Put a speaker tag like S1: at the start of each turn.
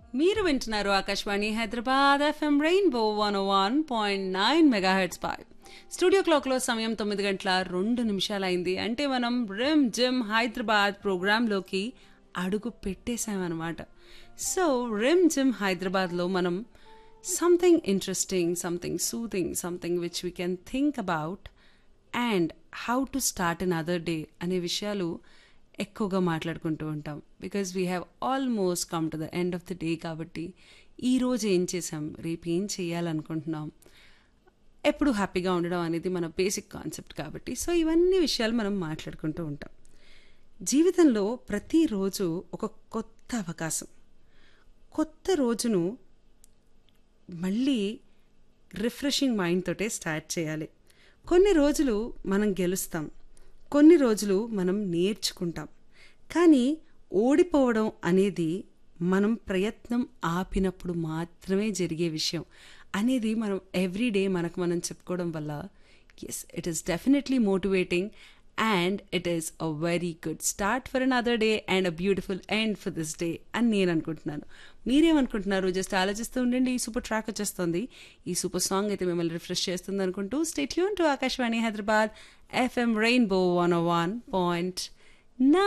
S1: మీరు వింటున్నారు Akashvani Hyderabad FM rainbow one one point nine megahertz పై స్టూడియో క్లాక్లో సమయం తొమ్మిది గంటల రెండు నిమిషాలైంది అంటే మనం రిమ్ జిమ్ హైదరాబాద్ ప్రోగ్రాంలోకి అడుగు పెట్టేశామన్నమాట సో రిమ్ జిమ్ హైదరాబాద్లో మనం something interesting something soothing something which we can think about and how to start another day అనే విషయాలు ఎక్కువగా మాట్లాడుకుంటూ ఉంటాం because we have almost come to the end of the day కాబట్టి ఈరోజు ఏం చేసాం రేపు ఏం చేయాలనుకుంటున్నాం ఎప్పుడు హ్యాపీగా ఉండడం అనేది మన బేసిక్ కాన్సెప్ట్ కాబట్టి సో ఇవన్నీ విషయాలు మనం మాట్లాడుకుంటూ ఉంటాం జీవితంలో ప్రతిరోజు ఒక కొత్త అవకాశం కొత్త రోజును మళ్ళీ రిఫ్రెషింగ్ మైండ్ తోటే స్టార్ట్ చేయాలి కొన్ని రోజులు మనం గెలుస్తాం కొన్ని రోజులు మనం నేర్చుకుంటాం కానీ ఓడిపోవడం అనేది మనం ప్రయత్నం ఆపినప్పుడు మాత్రమే జరిగే విషయం అనేది మనం ఎవ్రీడే మనకు మనం చెప్పుకోవడం వల్ల yes it is definitely motivating and it is a very good start for another day and a beautiful end for this day అని నేను అనుకుంటున్నాను మీరేమనుకుంటున్నారు జస్ట్ ఆలోచిస్తూ ఉండండి ఈ సూపర్ ట్రాక్ వచ్చేస్తుంది ఈ సూపర్ సాంగ్ అయితే మిమ్మల్ని రిఫ్రెష్ చేస్తుంది అనుకుంటూ స్టేట్ యూన్ to Akashvani Hyderabad FM rainbow one one point